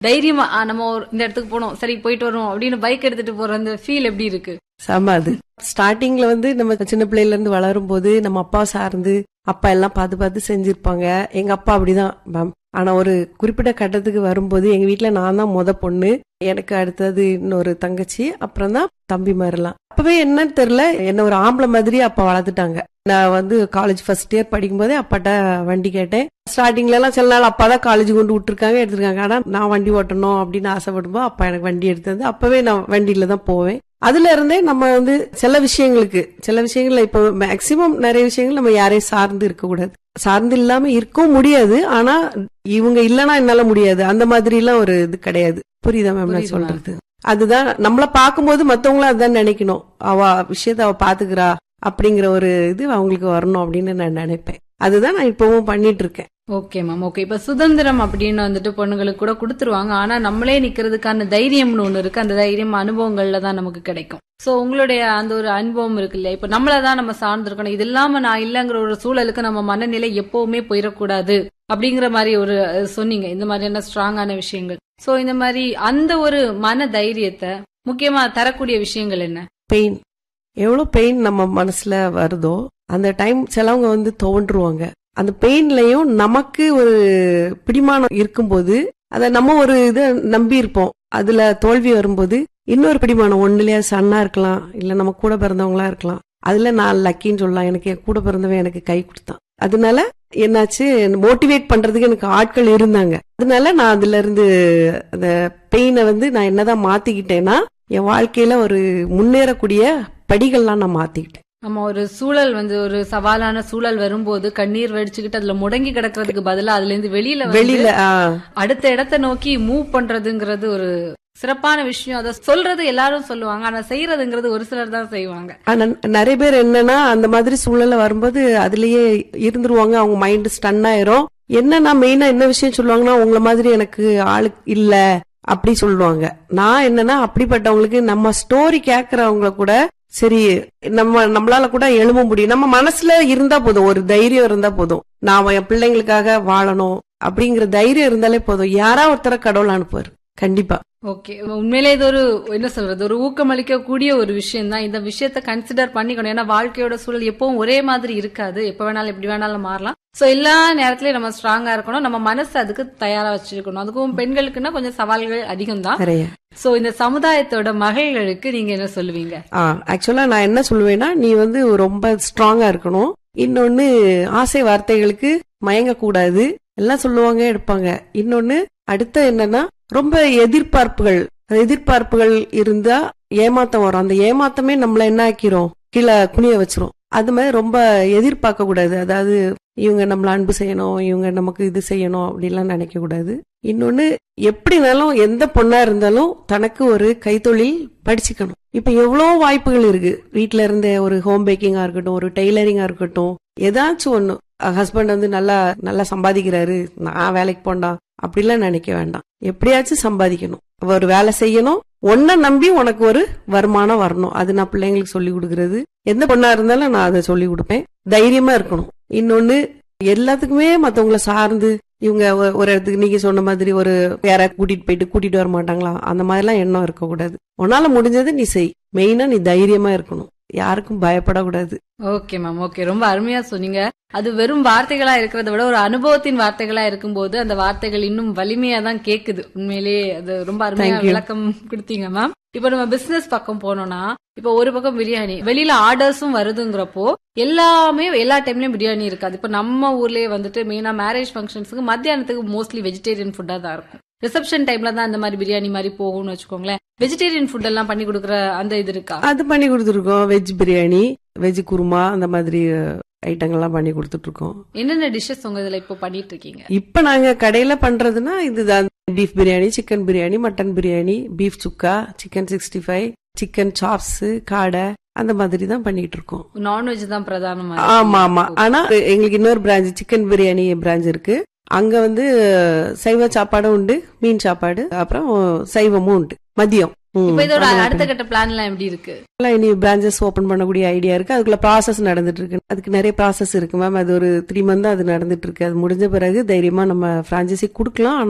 தைரியமா ஆ, நம்ம ஒரு இந்த இடத்துக்கு போனோம் சரி போயிட்டு வருவோம் அப்படின்னு பைக் எடுத்துட்டு போற அந்த ஃபீல் எப்படி இருக்கு செம அது ஸ்டார்டிங்ல வந்து நம்ம சின்ன பிள்ளையில இருந்து வளரும் போது நம்ம அப்பா சார்ந்து அப்பா எல்லாம் பார்த்து பார்த்து செஞ்சிருப்பாங்க எங்க அப்பா அப்படிதான் மேம் ஆனா ஒரு குறிப்பிட்ட கட்டத்துக்கு வரும்போது எங்க வீட்ல நான் தான் முத பொண்ணு எனக்கு அடுத்தது இன்னொரு தங்கச்சி அப்புறம் தான் தம்பி மாதிரிலாம் அப்பவே என்னன்னு தெரியல என்ன ஒரு ஆம்பளை மாதிரி அப்பா வளர்த்துட்டாங்க நான் வந்து காலேஜ் ஃபர்ஸ்ட் இயர் படிக்கும் போதே அப்பாட்ட வண்டி கேட்டேன் ஸ்டார்டிங்ல எல்லாம் சில நாள் அப்பா தான் காலேஜ் கொண்டு விட்டுருக்காங்க எடுத்திருக்காங்க ஆனா நான் வண்டி ஓட்டணும் அப்படின்னு ஆசைப்படும்போது அப்பா எனக்கு வண்டி எடுத்து வந்து அப்பவே நான் வண்டியில தான் போவேன் அதுல இருந்தே நம்ம வந்து சில விஷயங்களுக்கு சில விஷயங்கள்ல இப்போ மேக்சிமம் நிறைய விஷயங்கள் நம்ம யாரையும் சார்ந்து இருக்க கூடாது சார்ந்து இல்லாம இருக்கவும் முடியாது ஆனா இவங்க இல்லனா என்னால முடியாது அந்த மாதிரி எல்லாம் ஒரு இது கிடையாது புரியுதா மேம் நான் புரியுது சொல்றது அதுதான் நம்மள பார்க்கும்போது மத்தவங்களும் அதான் நினைக்கணும் அவ விஷயத்த அவ பாத்துக்கிறா அப்படிங்கிற ஒரு இது அவங்களுக்கு வரணும் அப்படின்னு நான் நினைப்பேன் அதுதான் நான் இப்பவும் பண்ணிட்டு இருக்கேன் ஓகே மேம் ஓகே இப்ப சுதந்திரம் அப்படின்னு வந்துட்டு பொண்ணுங்களுக்கு கூட கொடுத்துருவாங்க ஆனா நம்மளே நிக்கிறதுக்கான தைரியம்னு ஒண்ணு இருக்கு அந்த தைரியம் அனுபவங்கள்ல தான் நமக்கு கிடைக்கும் சோ உங்களுடைய அந்த ஒரு அனுபவம் இருக்கு இல்லையா இப்ப நம்மளதான் நம்ம சார்ந்திருக்கணும் இது இல்லாம நான் இல்லங்கிற ஒரு சூழலுக்கு நம்ம மனநிலை எப்பவுமே போயிடக்கூடாது அப்படிங்கிற மாதிரி ஒரு அஹ், சொன்னீங்க இந்த மாதிரியான ஸ்ட்ராங்கான விஷயங்கள் சோ இந்த மாதிரி அந்த ஒரு மன தைரியத்தை முக்கியமா தரக்கூடிய விஷயங்கள் என்ன பெயின் எவ்வளவு பெயின் நம்ம மனசுல வருதோ அந்த டைம் சிலவங்க வந்து தோன்றுவாங்க அந்த பெயின்லயும் நமக்கு ஒரு பிடிமானம் இருக்கும்போது அத நம்ம ஒரு இதை நம்பி இருப்போம் அதுல தோல்வி வரும்போது இன்னொரு பிடிமானம் ஒண்ணுலயா சன்னா இருக்கலாம் இல்ல நம்ம கூட பிறந்தவங்களா இருக்கலாம் அதுல நான் லக்கின்னு சொல்லலாம் எனக்கு என் கூட பிறந்தவன் எனக்கு கை கொடுத்தான் அதனால என்னாச்சு மோட்டிவேட் பண்றதுக்கு எனக்கு ஆட்கள் இருந்தாங்க அதனால நான் அதுல இருந்து அந்த பெயினை வந்து நான் என்னதான் மாத்திக்கிட்டேன்னா என் வாழ்க்கையில ஒரு முன்னேறக்கூடிய படிகள்லாம் நான் மாத்திக்கிட்டேன் நம்ம ஒரு சூழல் வந்து ஒரு சவாலான சூழல் வரும்போது கண்ணீர் வடிச்சுக்கிட்டு அதுல முடங்கி கிடக்கிறதுக்கு பதிலா அதுல இருந்து வெளியில வந்து வெளியில ஆ, அடுத்த இடத்தை நோக்கி மூவ் பண்றதுங்கிறது ஒரு சிறப்பான விஷயம் அத சொல்றது எல்லாரும் சொல்லுவாங்க ஆனா செய்யறதுங்கிறது ஒரு சிலர் தான் செய்வாங்க ஆனா நிறைய பேர் என்னன்னா அந்த மாதிரி சூழல்ல வரும்போது அதுலயே இருந்துருவாங்க அவங்க மைண்ட் ஸ்டன் ஆயிரும் என்னன்னா மெயினா என்ன விஷயம் சொல்லுவாங்கன்னா உங்கள மாதிரி எனக்கு ஆளு இல்ல அப்படி சொல்லுவாங்க நான் என்னன்னா அப்படிப்பட்டவங்களுக்கு நம்ம ஸ்டோரி கேக்குறவங்கள கூட சரி நம்ம நம்மளால கூட எழும்ப முடியும் நம்ம மனசுல இருந்தா போதும் ஒரு தைரியம் இருந்தா போதும் நான் என் பிள்ளைங்களுக்காக வாழணும் அப்படிங்கிற தைரியம் இருந்தாலே போதும் யாரா ஒருத்தர கடவுள் அனுப்புவார் கண்டிப்பா ஓகே உண்மையிலே இது ஒரு என்ன சொல்றது ஒரு ஊக்கமளிக்க கூடிய ஒரு விஷயம் தான் இந்த விஷயத்த கன்சிடர் பண்ணிக்கணும் ஏன்னா வாழ்க்கையோட சூழல் எப்பவும் ஒரே மாதிரி இருக்காது எப்ப வேணாலும் எப்படி வேணாலும் மாறலாம் சோ எல்லா நேரத்திலயும் நம்ம ஸ்ட்ராங்கா இருக்கணும் நம்ம மனசு அதுக்கு தயாரா வச்சிருக்கணும் அதுக்கும் பெண்களுக்குன்னா கொஞ்சம் சவால்கள் அதிகம் தான் நிறைய சோ இந்த சமுதாயத்தோட மகள்களுக்கு நீங்க என்ன சொல்லுவீங்க ஆ ஆக்சுவலா நான் என்ன சொல்லுவேன்னா நீ வந்து ரொம்ப ஸ்ட்ராங்கா இருக்கணும் இன்னொன்னு ஆசை வார்த்தைகளுக்கு மயங்க கூடாது எல்லாம் சொல்லுவாங்க எடுப்பாங்க இன்னொன்னு அடுத்த என்னன்னா ரொம்ப எதிர்பார்ப்புகள் எதிர்பார்ப்புகள் இருந்தா ஏமாத்தம் வரும் அந்த ஏமாத்தமே நம்மள என்ன ஆக்கிரும் கீழே குனிய வச்சிரும் அது மாதிரி ரொம்ப எதிர்பார்க்க கூடாது அதாவது இவங்க நம்மள அன்பு செய்யணும் இவங்க நமக்கு இது செய்யணும் அப்படிலாம் நினைக்க கூடாது இன்னொன்னு எப்படினாலும் எந்த பொண்ணா இருந்தாலும் தனக்கு ஒரு கைத்தொழில் படிச்சுக்கணும் இப்ப எவ்வளவு வாய்ப்புகள் இருக்கு வீட்ல இருந்தே ஒரு ஹோம் பேக்கிங்கா இருக்கட்டும் ஒரு டெய்லரிங்கா இருக்கட்டும் ஏதாச்சும் ஒண்ணு ஹஸ்பண்ட் வந்து நல்லா நல்லா சம்பாதிக்கிறாரு நான் வேலைக்கு போண்டா அப்படிலாம் நினைக்க வேண்டாம் எப்படியாச்சும் சம்பாதிக்கணும் ஒரு வேலை செய்யணும் ஒன்ன நம்பி உனக்கு ஒரு வருமானம் வரணும் அது நான் பிள்ளைங்களுக்கு சொல்லி கொடுக்கறது எந்த பொண்ணா இருந்தாலும் நான் அதை சொல்லி கொடுப்பேன் தைரியமா இருக்கணும் இன்னொன்னு எல்லாத்துக்குமே மத்தவங்கள சார்ந்து இவங்க ஒ- ஒரு இடத்துக்கு நீங்க சொன்ன மாதிரி ஒரு யாராவது கூட்டிட்டு போயிட்டு கூட்டிட்டு வர மாட்டாங்களா அந்த மாதிரிலாம் எண்ணம் இருக்கக்கூடாது உன்னால முடிஞ்சது நீ செய் மெயினா நீ தைரியமா இருக்கணும் யாருக்கும் பயப்படக்கூடாது ஓகே மேம் ஓகே ரொம்ப அருமையா சொன்னீங்க அது வெறும் வார்த்தைகளா இருக்கிறத விட ஒரு அனுபவத்தின் வார்த்தைகளா இருக்கும்போது அந்த வார்த்தைகள் இன்னும் வலிமையா தான் கேக்குது உண்மையிலேயே அது ரொம்ப அருமையா Thank you. விளக்கம் கொடுத்தீங்க மேம் இப்ப நம்ம பிசினஸ் பக்கம் போனோம்னா இப்ப ஒரு பக்கம் பிரியாணி வெளியில ஆர்டர்ஸும் வருதுங்கிறப்போ எல்லாமே எல்லா டைம்லயும் பிரியாணி இருக்காது இப்ப நம்ம ஊர்லயே வந்துட்டு மெயினா மேரேஜ் ஃபங்க்ஷன்ஸ்க்கு மத்தியானத்துக்கு மோஸ்ட்லி வெஜிடேரியன் ஃபுட்டா தான் இருக்கும் ரிசப்ஷன் டைம்ல தான் அந்த மாதிரி பிரியாணி மாதிரி போகும்னு வச்சுக்கோங்களேன் வெஜிடேரியன் ஃபுட் எல்லாம் பண்ணி கொடுக்குற அந்த இது இருக்கா அது பண்ணி கொடுத்துருக்கோம் வெஜ் பிரியாணி வெஜ் குருமா அந்த மாதிரி ஐட்டங்கள்லாம் பண்ணி கொடுத்துட்டு இருக்கோம் என்னென்ன டிஷ்ஷஸ் உங்க இதுல இப்போ பண்ணிட்டு இருக்கீங்க இப்ப நாங்க கடையில பண்றதுன்னா இதுதான் beef biryani chicken biryani mutton biryani beef சுக்கா chicken sixty five chicken chops காடை அந்த மாதிரி தான் பண்ணிட்டு இருக்கோம் நான்வெஜ் தான் பிரதானமா ஆமா ஆமா ஆனா எங்களுக்கு இன்னொரு பிரான்ச் சிக்கன் பிரியாணி பிரான்ச் இருக்கு அங்க வந்து சைவ சாப்பாடும் உண்டு மீன் சாப்பாடு அப்புறம் சைவமும் உண்டு மதியம் ம், இப்ப இதோட அந்த மாதிரி. அடுத்த கட்ட பிளான் எல்லாம் எப்படி இருக்கு எல்லாம் இனி பிரான்ச்சஸ் ஓபன் பண்ணக்கூடிய ஐடியா இருக்கு அதுக்குள்ள ப்ராசஸ் நடந்துட்டு இருக்கு அதுக்கு நிறைய ப்ராசஸ் இருக்கு மேம் அது ஒரு த்ரீ மந்த் அது நடந்துட்டு இருக்கு அது முடிஞ்ச பிறகு தைரியமா நம்ம பிரான்ச்சைசி கொடுக்கலாம் ஆனா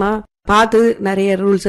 பார்த்து நிறைய ரூல்ஸ்